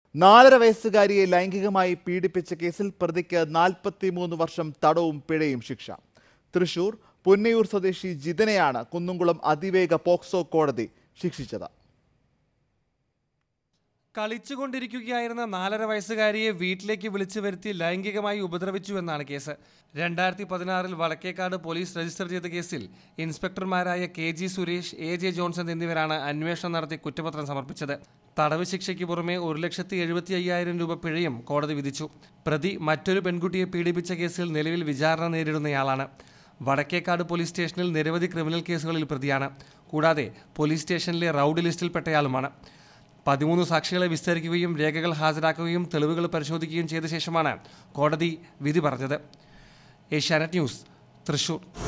നാലര വയസ്സുകാരിയെ ലൈംഗികമായി പീഡിപ്പിച്ച കേസിൽ പ്രതിക്ക് നാൽപ്പത്തിമൂന്ന് വർഷം തടവും പിഴയും ശിക്ഷ തൃശൂർ പൊന്നയൂർ സ്വദേശി ജിതനെയാണ് കുന്നുംകുളം അതിവേഗ പോക്സോ കോടതി ശിക്ഷിച്ചത് കളിച്ചുകൊണ്ടിരിക്കുകയായിരുന്ന നാലര വയസ്സുകാരിയെ വീട്ടിലേക്ക് വിളിച്ചു വരുത്തി ലൈംഗികമായി ഉപദ്രവിച്ചു എന്നാണ് കേസ് രണ്ടായിരത്തി പതിനാറിൽ വടക്കേക്കാട് പോലീസ് രജിസ്റ്റർ ചെയ്ത കേസിൽ ഇൻസ്പെക്ടർമാരായ K G Suresh A J Johnson എന്നിവരാണ് അന്വേഷണം നടത്തി കുറ്റപത്രം സമർപ്പിച്ചത് തടവ് ശിക്ഷയ്ക്ക് പുറമെ ഒരു ലക്ഷത്തി എഴുപത്തി അയ്യായിരം രൂപ പിഴയും കോടതി വിധിച്ചു പ്രതി മറ്റൊരു പെൺകുട്ടിയെ പീഡിപ്പിച്ച കേസിൽ നിലവിൽ വിചാരണ നേരിടുന്നയാളാണ് വടക്കേക്കാട് പോലീസ് സ്റ്റേഷനിൽ നിരവധി ക്രിമിനൽ കേസുകളിൽ പ്രതിയാണ് കൂടാതെ പോലീസ് സ്റ്റേഷനിലെ റൌഡ് ലിസ്റ്റിൽപ്പെട്ടയാളുമാണ് പതിമൂന്ന് സാക്ഷികളെ വിസ്തരിക്കുകയും രേഖകൾ ഹാജരാക്കുകയും തെളിവുകൾ പരിശോധിക്കുകയും ചെയ്ത ശേഷമാണ് കോടതി വിധി പറഞ്ഞത് ഏഷ്യാനെറ്റ് ന്യൂസ് തൃശൂർ